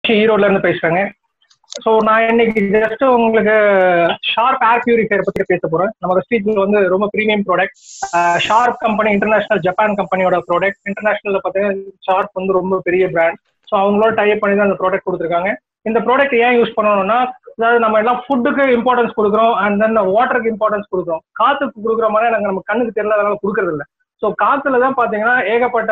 ஈரோட்ல இருந்து பேசுறேங்க ஸோ நான் இன்னைக்கு ஜஸ்ட் உங்களுக்கு ஷார்ப் ஏர் பியூரிஃபையர் பத்தி பேச போறேன் நம்ம வெஸ்டீஜ் வந்து ரொம்ப premium product Sharp company international Japan கம்பெனியோட ப்ராடக்ட் இன்டர்நேஷனல்ல பார்த்தீங்கன்னா ஷார்ப் வந்து ரொம்ப பெரிய பிராண்ட் ஸோ அவங்களோட டைப் பண்ணி தான் அந்த ப்ராடக்ட் கொடுத்துருக்காங்க இந்த ப்ராடக்ட் ஏன் யூஸ் பண்ணணும்னா அதாவது நம்ம எல்லாம் ஃபுட்டுக்கு இம்பார்ட்டன்ஸ் கொடுக்குறோம் அண்ட் தென் வாட்டருக்கு இம்பார்ட்டன்ஸ் கொடுக்குறோம் காத்துக்கு கொடுக்குற மாதிரி நாங்கள் நம்ம கண்ணுக்கு தெரியல அதனால கொடுக்கறது இல்லை ஸோ காத்துல தான் பார்த்தீங்கன்னா ஏகப்பட்ட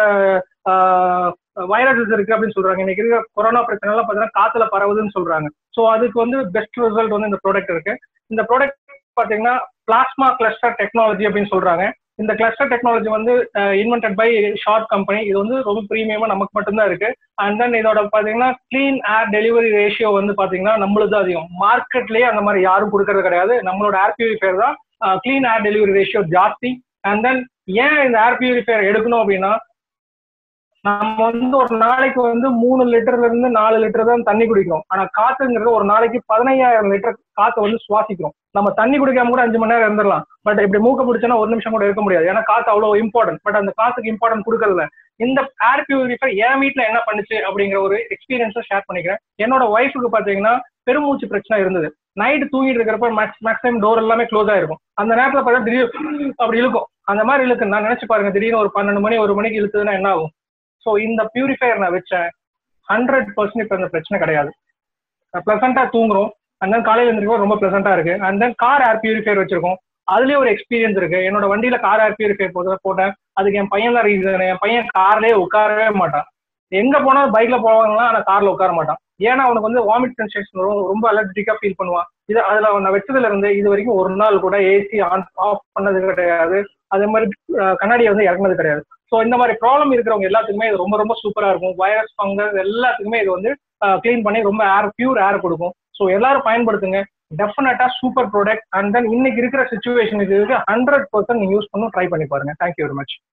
வைரஸஸ் இருக்கு அப்படின்னு சொல்றாங்க இன்னைக்கு இருக்கிற கொரோனா பிரச்சனை எல்லாம் பார்த்தீங்கன்னா காத்துல பரவுதுன்னு சொல்றாங்க ஸோ அதுக்கு வந்து பெஸ்ட் ரிசல்ட் வந்து இந்த ப்ராடக்ட் இருக்கு இந்த ப்ராடக்ட் பார்த்தீங்கன்னா பிளாஸ்மா கிளஸ்டர் டெக்னாலஜி அப்படின்னு சொல்றாங்க இந்த கிளஸ்டர் டெக்னாலஜி வந்து இன்வென்டட் பை ஷார்ட் கம்பெனி இது வந்து ரொம்ப ப்ரீமியமா நமக்கு மட்டும்தான் இருக்கு அண்ட் தென் இதோட பாத்தீங்கன்னா கிளீன் ஏர் டெலிவரி ரேஷியோ வந்து பாத்தீங்கன்னா நம்மளுது அதிகம் மார்க்கெட்லயே அந்த மாதிரி யாரும் கொடுக்கறது கிடையாது நம்மளோட ஏர் பியூரிஃபையர் தான் கிளீன் ஏர் டெலிவரி ரேஷியோ ஜாஸ்தி அண்ட் தென் ஏன் இந்த ஏர் பியூரிஃபையர் எடுக்கணும் அப்படின்னா நம்ம வந்து ஒரு நாளைக்கு வந்து மூணு லிட்டர்ல இருந்து நாலு லிட்டர் தான் தண்ணி குடிக்கிறோம் ஆனா காத்துங்கிறது ஒரு நாளைக்கு பதினையாயிரம் லிட்டர் காத்தை வந்து சுவாசிக்கிறோம் நம்ம தண்ணி குடிக்காம கூட அஞ்சு மணி நேரம் இருந்துடலாம் பட் இப்படி மூக்க பிடிச்சனா ஒரு நிமிஷம் கூட இருக்க முடியாது ஏன்னா காத்து அவ்வளவு இம்பார்ட்டன்ட் பட் அந்த காத்துக்கு இம்பார்ட்டன்ட் கொடுக்கறதுல இந்த ஏர் பியூரிஃபையர் என் வீட்டுல என்ன பண்ணுச்சு அப்படிங்கிற ஒரு எக்ஸ்பீரியன்ஸை ஷேர் பண்ணிக்கிறேன் என்னோட ஒய்ஃபுக்கு பாத்தீங்கன்னா பெருமூச்சு பிரச்சனை இருந்தது நைட்டு தூங்கிட்டு இருக்கிறப்ப மேக்ஸ் மேக்ஸிமம் டோர் எல்லாமே க்ளோஸ் ஆயிருக்கும் அந்த நேரத்துல பார்த்தா திடீர் அப்படி இழுக்கும் அந்த மாதிரி இழுக்கு நான் நினைச்சு பாருங்க திடீர்னு ஒரு பன்னெண்டு மணி ஒரு மணிக்கு இழுத்துதுன்னா என்ன ஆகும் ஸோ இந்த பியூரிஃபையர் நான் வச்சேன் ஹண்ட்ரட் பர்சன்ட் இப்போ அந்த பிரச்சனை கிடையாது ப்ளசண்டா தூங்குறோம் அண்ட் தென் காலையில் இருந்திருக்கோம் ரொம்ப ப்ளசண்டா இருக்கு and then car air purifier வச்சிருக்கோம் அதுலயே ஒரு எக்ஸ்பீரியன்ஸ் இருக்கு என்னோட வண்டியில கார் ஏர் பியூரிஃபையர் போட்டு போட்டேன் அதுக்கு என் பையன் தான் ரீசன் என் பையன் கார்லயே உட்காரவே மாட்டான் எங்க போனாலும் பைக்ல போவாங்கன்னா ஆனா கார்ல உட்கார மாட்டான் ஏன்னா அவனுக்கு வந்து வாமிட் சென்சேஷன் ரொம்ப அலர்ஜிக்கா ஃபீல் பண்ணுவான் இது அதுல நான் வச்சதுல இருந்து இது வரைக்கும் ஒரு நாள் கூட ஏசி ஆன் ஆஃப் பண்ணது கிடையாது அதே மாதிரி கண்ணாடியை வந்து இறக்குனது கிடையாது ஸோ இந்த மாதிரி ப்ராப்ளம் இருக்கிறவங்க எல்லாத்துக்குமே இது ரொம்ப ரொம்ப சூப்பரா இருக்கும் வைரஸ் ஃபங்கஸ் எல்லாத்துக்குமே இது வந்து கிளீன் பண்ணி ரொம்ப ஏர் பியூர் ஏர் கொடுக்கும் ஸோ எல்லாரும் பயன்படுத்துங்க டெஃபினட்டா சூப்பர் ப்ராடக்ட் அண்ட் தென் இன்னைக்கு இருக்கிற சுச்சுவேஷன் இது ஹண்ட்ரட் பர்சன்ட் நீங்க யூஸ் பண்ணும் ட்ரை பண்ணி பாருங்க தேங்க்யூ வெரி மச்